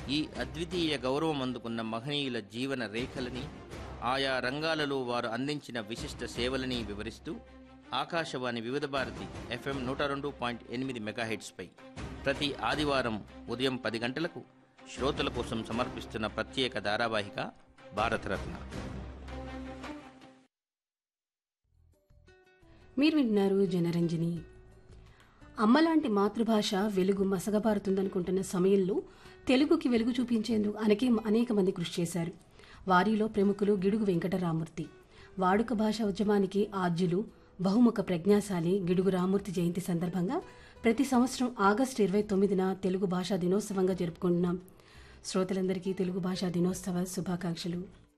ఈ అద్వితీయ గౌరవం అందుకున్న మహనీయుల జీవన రేఖలని ఆయా రంగాలలో వారు అందించిన విశిష్ట సేవలని వివరిస్తూ ఆకాశవాణి వివిధ భారతి ఎఫ్ఎం నూట రెండు పాయింట్ ఎనిమిది మెగాహెట్స్పై ప్రతి ఆదివారం ఉదయం పది గంటలకు శ్రోతల కోసం సమర్పిస్తున్న ప్రత్యేక ధారావాహిక భారతరత్న మీరు వింటున్నారు జనరంజని అమ్మలాంటి మాతృభాష వెలుగు మసగబారుతుందనుకుంటున్న సమయంలో తెలుగుకి వెలుగు చూపించేందుకు అనేక అనేక మంది కృషి చేశారు వారిలో ప్రముఖులు గిడుగు వెంకటరామూర్తి వాడుక భాష ఉద్యమానికి ఆద్యులు బహుముఖ ప్రజ్ఞాశాలి గిడుగు రామూర్తి జయంతి సందర్భంగా ప్రతి సంవత్సరం ఆగస్టు ఇరవై తొమ్మిదిన తెలుగు భాషా దినోత్సవంగా జరుపుకుంటున్నాం శ్రోతలందరికీ తెలుగు భాషా దినోత్సవ శుభాకాంక్షలు